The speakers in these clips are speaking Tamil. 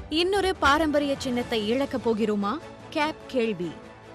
இன்னொரு பாரம்பரிய சின்னத்தை இழக்கப் போகிறோமா கேப் கேள்வி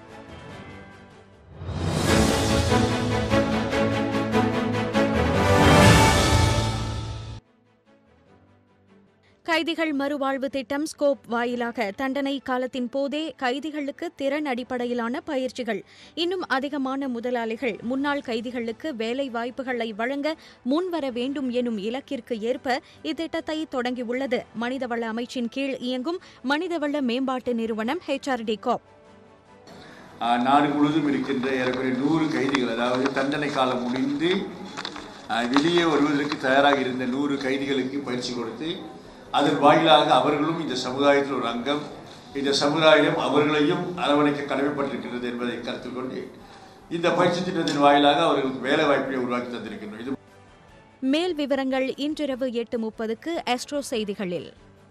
கைதிகள் மறுவாழ்வு திட்டம் ஸ்கோப் வாயிலாக தண்டனை காலத்தின் போதே கைதிகளுக்கு திறன் அடிப்படையிலான பயிற்சிகள் இன்னும் அதிகமான முதலாளிகள் முன்னாள் கைதிகளுக்கு வேலை வாய்ப்புகளை வழங்க முன்வர வேண்டும் எனும் இலக்கிற்கு ஏற்ப இத்திட்டத்தை தொடங்கியுள்ளது மனிதவள அமைச்சின் கீழ் இயங்கும் மனிதவள மேம்பாட்டு நிறுவனம் ஹெச்ஆர்டி காப் ஆஹ், நாடு முழுவதும் இருக்கின்ற ஏறக்குறைய நூறு கைதிகள் அதாவது தண்டனை காலம் முடிந்து ஆஹ், வெளியே வருவதற்கு தயாராக இருந்த நூறு கைதிகளுக்கு பயிற்சி கொடுத்து அதன் வாயிலாக அவர்களும் இந்த சமுதாயத்தில் ஒரு அங்கம் இந்த சமுதாயம் அவர்களையும் அரவணைக்க கடமைப்பட்டிருக்கிறது என்பதை கருத்தில் கொண்டு இந்த பயிற்சி திட்டத்தின் வாயிலாக அவர்களுக்கு வேலை வாய்ப்பை உருவாக்கி தந்திருக்கின்றோம் இது மேல் விவரங்கள் இன்றிரவு எட்டு முப்பதுக்கு ஆஸ்ட்ரோ செய்திகளில்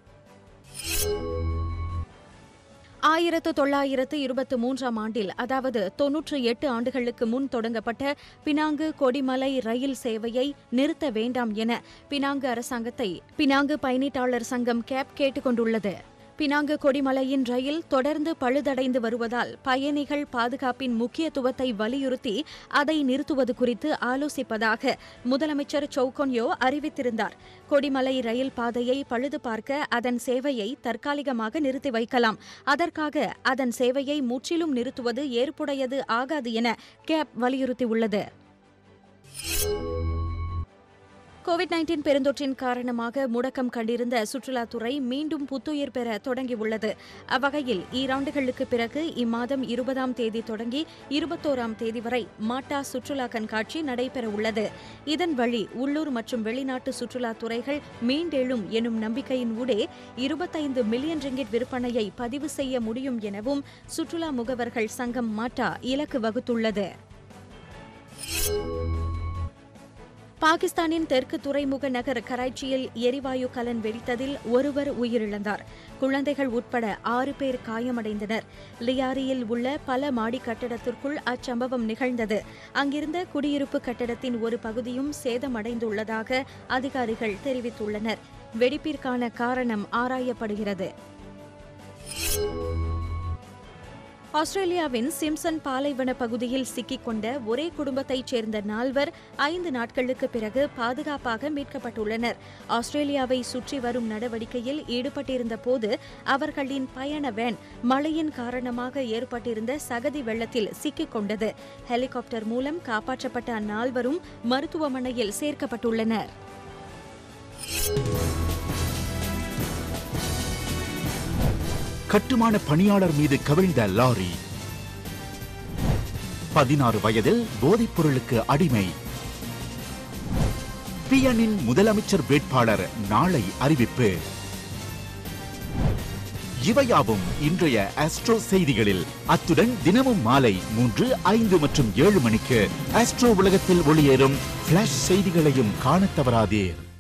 ஆயிரத்து தொள்ளாயிரத்து இருபத்தி மூன்றாம் ஆண்டில் அதாவது தொன்னூற்று எட்டு ஆண்டுகளுக்கு முன் தொடங்கப்பட்ட பினாங்கு கொடிமலை ரயில் சேவையை நிறுத்த வேண்டாம் என பினாங்கு அரசாங்கத்தை பினாங்கு பயணீட்டாளர் சங்கம் கேப் கேட்டுக்கொண்டுள்ளது பினாங்கு கொடிமலையின் ரயில் தொடர்ந்து பழுதடைந்து வருவதால் பயணிகள் பாதுகாப்பின் முக்கியத்துவத்தை வலியுறுத்தி அதை நிறுத்துவது குறித்து ஆலோசிப்பதாக முதலமைச்சர் சௌகொன்யோ அறிவித்திருந்தார் கொடிமலை ரயில் பாதையை பழுது பார்க்க அதன் சேவையை தற்காலிகமாக நிறுத்தி வைக்கலாம் அதற்காக அதன் சேவையை முற்றிலும் நிறுத்துவது ஏற்புடையது ஆகாது என கேப் வலியுறுத்தியுள்ளது கோவிட் நைன்டீன் பெருந்தொற்றின் காரணமாக முடக்கம் கண்டிருந்த சுற்றுலாத்துறை மீண்டும் புத்துயிர் பெற தொடங்கியுள்ளது அவ்வகையில் ஈராண்டுகளுக்கு பிறகு இம்மாதம் இருபதாம் தேதி தொடங்கி இருபத்தோராம் தேதி வரை மாட்டா சுற்றுலா கண்காட்சி நடைபெறவுள்ளது இதன் வழி உள்ளூர் மற்றும் வெளிநாட்டு சுற்றுலாத் துறைகள் மீண்டெழும் எனும் நம்பிக்கையின் ஊடே இருபத்தைந்து மில்லியன் ரிங்கிட் விற்பனையை பதிவு செய்ய முடியும் எனவும் சுற்றுலா முகவர்கள் சங்கம் மாட்டா இலக்கு வகுத்துள்ளது பாகிஸ்தானின் தெற்கு துறைமுக நகர் கராச்சியில் எரிவாயு கலன் வெடித்ததில் ஒருவர் உயிரிழந்தார் குழந்தைகள் உட்பட ஆறு பேர் காயமடைந்தனர் லியாரியில் உள்ள பல மாடி கட்டடத்திற்குள் அச்சம்பவம் நிகழ்ந்தது அங்கிருந்த குடியிருப்பு கட்டடத்தின் ஒரு பகுதியும் சேதமடைந்துள்ளதாக அதிகாரிகள் தெரிவித்துள்ளனர் வெடிப்பிற்கான காரணம் ஆராயப்படுகிறது ஆஸ்திரேலியாவின் சிம்சன் பாலைவன பகுதியில் சிக்கிக்கொண்ட ஒரே குடும்பத்தைச் சேர்ந்த நால்வர் ஐந்து நாட்களுக்கு பிறகு பாதுகாப்பாக மீட்கப்பட்டுள்ளனர் ஆஸ்திரேலியாவை சுற்றி வரும் நடவடிக்கையில் ஈடுபட்டிருந்த போது அவர்களின் பயண வேன் மழையின் காரணமாக ஏற்பட்டிருந்த சகதி வெள்ளத்தில் சிக்கிக்கொண்டது ஹெலிகாப்டர் மூலம் காப்பாற்றப்பட்ட அந்நால்வரும் மருத்துவமனையில் சேர்க்கப்பட்டுள்ளனர் கட்டுமான பணியாளர் மீது கவிழ்ந்த லாரி பதினாறு வயதில் போதைப் பொருளுக்கு அடிமை பிஎனின் முதலமைச்சர் வேட்பாளர் நாளை அறிவிப்பு இவையாவும் இன்றைய ஆஸ்ட்ரோ செய்திகளில் அத்துடன் தினமும் மாலை மூன்று ஐந்து மற்றும் ஏழு மணிக்கு ஆஸ்ட்ரோ உலகத்தில் ஒளியேறும் பிளாஷ் செய்திகளையும் காணத் தவறாதீர்